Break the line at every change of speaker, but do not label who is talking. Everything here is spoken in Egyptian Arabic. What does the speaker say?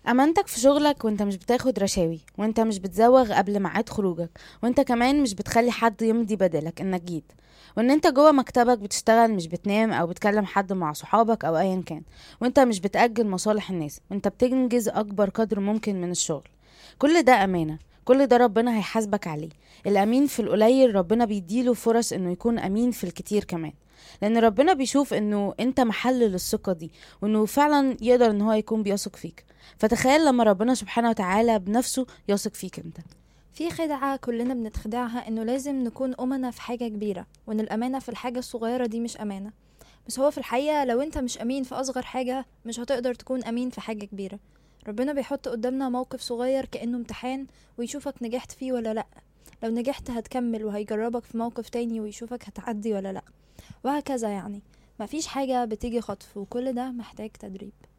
امانتك في شغلك وانت مش بتاخد رشاوي وانت مش بتزوغ قبل ميعاد خروجك وانت كمان مش بتخلي حد يمضي بدلك انك جيت وان انت جوه مكتبك بتشتغل مش بتنام او بتكلم حد مع صحابك او ايا كان وانت مش بتأجل مصالح الناس وانت بتنجز اكبر قدر ممكن من الشغل كل ده امانة كل ده ربنا هيحاسبك عليه الامين في القليل ربنا بيديله فرص انه يكون امين في الكتير كمان لان ربنا بيشوف انه انت محل للثقة دي وانه فعلا يقدر ان هو يكون بيثق فيك فتخيل لما ربنا سبحانه وتعالى بنفسه يثق فيك انت
في خدعة كلنا بنتخدعها إنه لازم نكون أمنا في حاجة كبيرة وإن الأمانة في الحاجة الصغيرة دي مش أمانة بس هو في الحقيقة لو أنت مش أمين في أصغر حاجة مش هتقدر تكون أمين في حاجة كبيرة ربنا بيحط قدامنا موقف صغير كأنه امتحان ويشوفك نجحت فيه ولا لأ لو نجحت هتكمل وهيجربك في موقف تاني ويشوفك هتعدي ولا لأ وهكذا يعني مفيش حاجة بتيجي خطف وكل ده محتاج تدريب